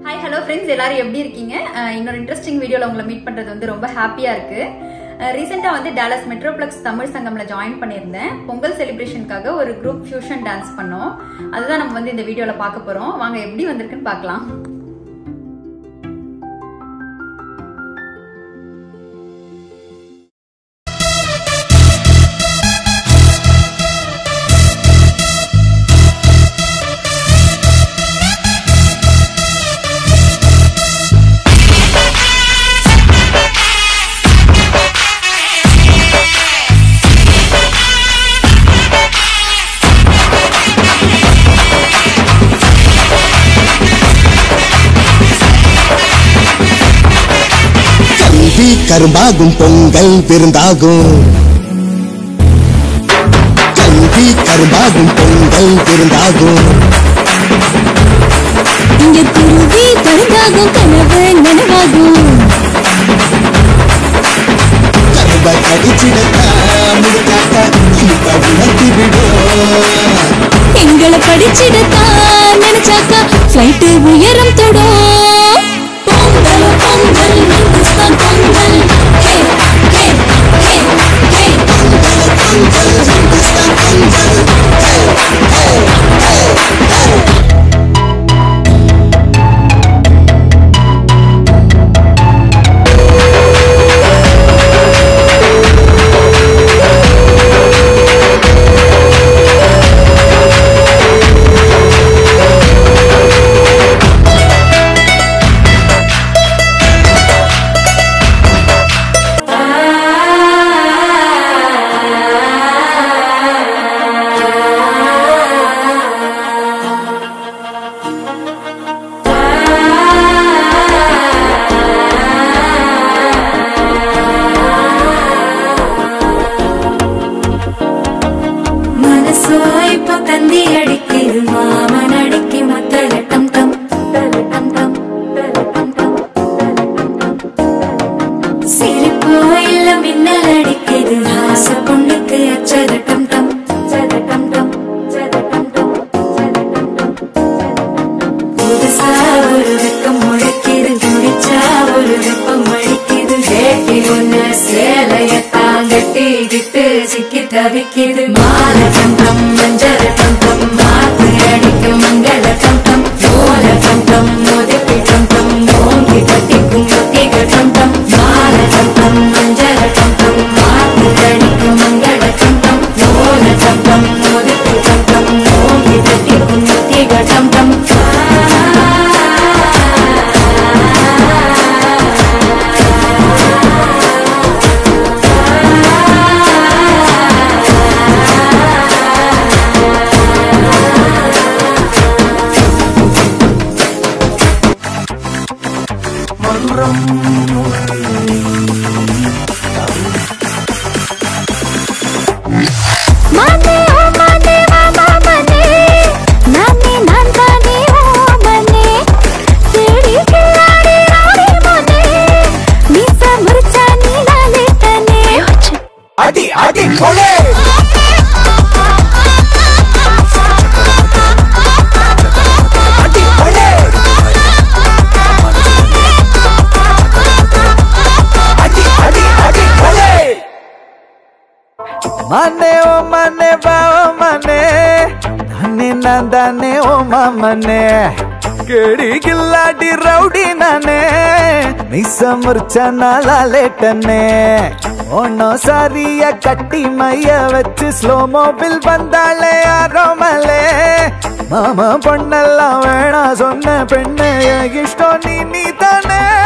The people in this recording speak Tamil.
ஹாய் ஹலோ ஃப்ரெண்ட்ஸ் எல்லாரும் எப்படி இருக்கீங்க அஹ் இன்னொரு இன்ட்ரெஸ்டிங் வீடியோவில் உங்களை மீட் பண்ணுறது வந்து ரொம்ப ஹாப்பியாக இருக்கு ரீசெண்டாக வந்து டேலஸ் மெட்ரோப்ளக்ஸ் தமிழ் சங்கம்ல ஜாயின் பண்ணியிருந்தேன் பொங்கல் செலிப்ரேஷனுக்காக ஒரு குரூப் ஃபியூஷன் டான்ஸ் பண்ணோம் அதுதான் நம்ம வந்து இந்த வீடியோவில் பார்க்க போகிறோம் வாங்க எப்படி வந்திருக்குன்னு பார்க்கலாம் கல்வி கரும்பாகும் பொங்கல் விருந்தாகும் கல்வி கரும்பாகும் பொங்கல் விருந்தாகும் இங்க குருவி பருந்தாகும் கனவு நனவாகும் கரும்ப கடிச்சிடத்தா முடிக்காட்ட இப்ப உணர்த்தி விடும் எங்களை படிச்சிடத்தான் நினைச்சாக்கா ஃபிளைட் உயரம் தொடும் பொங்கல் பொங்கல் இந்துஸ்தான் பொங்கல் ஹே ஹே ஹே ஹே மனசோ இப்போ தந்தி அடிக்குது மாமன் அடிக்கு மத்தள டம் டம் டம் டம் டம் டம் சிரிப்போ இல்ல மின்னல் அடிக்குது ஆசை பொண்ணுக்கு அச்சத டம் டம் சத டம் டம் சத டம் டம் புதுசா ஒரு வெக்கம் முளைக்குது துடிச்சா ஒரு வெப்பம் அடிக்குது வேட்டி ஒண்ணு சேலையத்தான் கட்டிக்கிட்டு சிக்கி தவிக்குது மால சந்தம் மஞ்சள் சந்தம் மாத்து அடிக்கும் மங்கள சந்தம் சோழ சந்தம் ஒதுக்கி சந்தம் ஓங்கி கட்டிக்கும் ஒத்திகள் சந்தம் மால சந்தம் மஞ்சள் சந்தம் மாத்து அடிக்கும் மங்கள சந்தம் சோழ சந்தம் ஒதுக்கி சந்தம் ஓங்கி கட்டிக்கும் ஒத்திகள் சந்தம் மனே ஓ மனே மாமா மனே நானே நான் தானே ஓ மனே தேடி கில்லாடி ராடி மனே மீச முறிச்சா நீ லாலிட்டனே அடி அடி கொலை அடி கொலை அடி அடி அடி கொலை ಮನೆ ಓ ಮನೆ ಬಾ ಓ ಮನೆ ನಾನೇ ನಂದಾನೆ ಓ ಮನೆ ಕೇಳಿ ಗಿಲ್ಲಾಡಿ ರೌಡಿ ನಾನೇ மிஸ் முறிச்ச லேட்டனே ஒன்னோ சாரிய கட்டி மைய வச்சு ஸ்லோ மோபில் வந்தாளே ஆரோமலே மாமா பொண்ணெல்லாம் வேணா சொன்ன பெண்ணு என் இஷ்டம் நீ நீ தானே